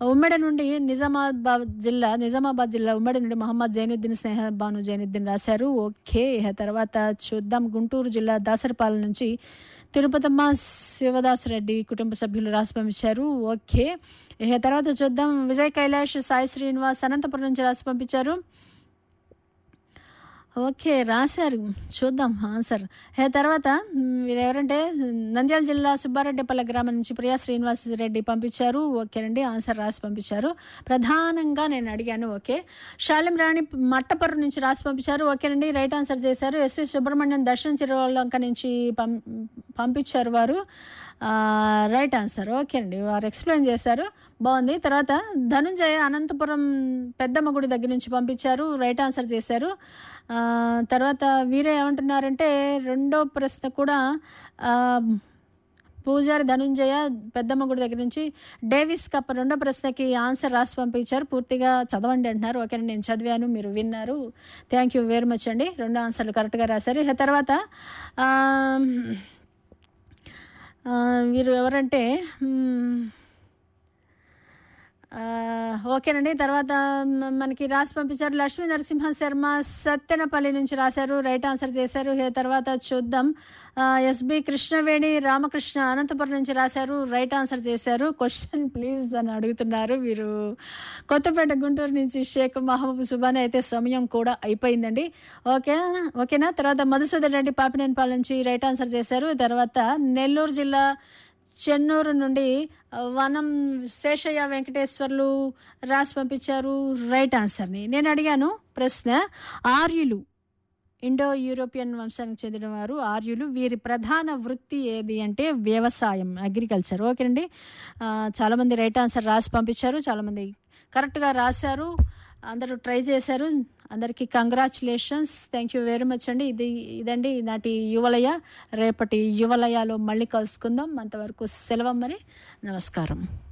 ఉమ్మడి నుండి నిజామాబాద్ జిల్లా నిజామాబాద్ జిల్లా ఉమ్మడి నుండి మహమ్మద్ జైనుద్దీన్ స్నేహ బాను జైనుద్దీన్ రాశారు ఓకే ఇక తర్వాత చూద్దాం గుంటూరు జిల్లా దాసరపాలెం నుంచి తిరుపతమ్మ శివదాస్ రెడ్డి కుటుంబ సభ్యులు రాసి పంపించారు ఓకే ఇక తర్వాత చూద్దాం విజయ్ కైలాష్ సాయి శ్రీనివాస్ అనంతపురం నుంచి రాసి పంపించారు ఓకే రాశారు చూద్దాం ఆన్సర్ ఏ తర్వాత మ్, వీరు ఎవరంటే నంద్యాల జిల్లా సుబ్బారెడ్డిపల్లె గ్రామం నుంచి ప్రియా శ్రీనివాస్ రెడ్డి పంపించారు ఓకేనండి ఆన్సర్ రాసి పంపించారు ప్రధానంగా నేను అడిగాను ఓకే శాలిం రాణి మట్టపర్రు నుంచి రాసి పంపించారు ఓకేనండి రైట్ ఆన్సర్ చేశారు ఎస్వి సుబ్రహ్మణ్యం దర్శన చిరులంక నుంచి పం పంపించారు వారు ఆ, రైట్ ఆన్సర్ ఓకే అండి వారు ఎక్స్ప్లెయిన్ చేశారు బాగుంది తర్వాత ధనుంజయ అనంతపురం పెద్దమ్మ గుడి దగ్గర నుంచి పంపించారు రైట్ ఆన్సర్ చేశారు ఆ, తర్వాత వీరే ఏమంటున్నారంటే రెండో ప్రశ్న కూడా ఆ, పూజారి ధనుంజయ పెద్దమ్మ గుడి దగ్గర నుంచి డేవిస్ కప్ రెండో ప్రశ్నకి ఆన్సర్ రాసి పంపించారు పూర్తిగా చదవండి అంటున్నారు ఓకే నేను చదివాను మీరు విన్నారు థ్యాంక్ యూ వెరీ మచ్ అండి రెండు ఆన్సర్లు కరెక్ట్గా రాశారు ఇక తర్వాత ఆ, ఆ, వీరు ఎవరంటే మ్, ఆ, ఓకేనండి తర్వాత మ- మనకి రాసి పంపించారు లక్ష్మీ నరసింహ శర్మ సత్తెనపల్లి నుంచి రాశారు రైట్ ఆన్సర్ చేశారు ఇక తర్వాత చూద్దాం ఆ, ఎస్బి కృష్ణవేణి రామకృష్ణ అనంతపురం నుంచి రాశారు రైట్ ఆన్సర్ చేశారు క్వశ్చన్ ప్లీజ్ అని అడుగుతున్నారు వీరు కొత్తపేట గుంటూరు నుంచి షేక్ మహబూబ్ సుబాని అయితే సమయం కూడా అయిపోయిందండి ఓకే ఓకేనా తర్వాత మధుసూదన్ రెడ్డి పాపినేనిపాల నుంచి రైట్ ఆన్సర్ చేశారు తర్వాత నెల్లూరు జిల్లా చెన్నూరు నుండి ఆ, వనం శేషయ్య వెంకటేశ్వర్లు రాసి పంపించారు రైట్ ఆన్సర్ని నేను అడిగాను ప్రశ్న ఆర్యులు ఇండో యూరోపియన్ వంశానికి చెందిన వారు ఆర్యులు వీరి ప్రధాన వృత్తి ఏది అంటే వ్యవసాయం అగ్రికల్చర్ ఓకేనండి ఆ, చాలామంది రైట్ ఆన్సర్ రాసి పంపించారు చాలామంది కరెక్ట్గా రాశారు అందరూ ట్రై చేశారు అందరికీ congratulations thank you very much అండి ఇది ఇదండి ఈనాటి యువలయ రేపటి యువలయాలో మళ్ళీ కలుసుకుందాం అంతవరకు సెలవు మరి నమస్కారం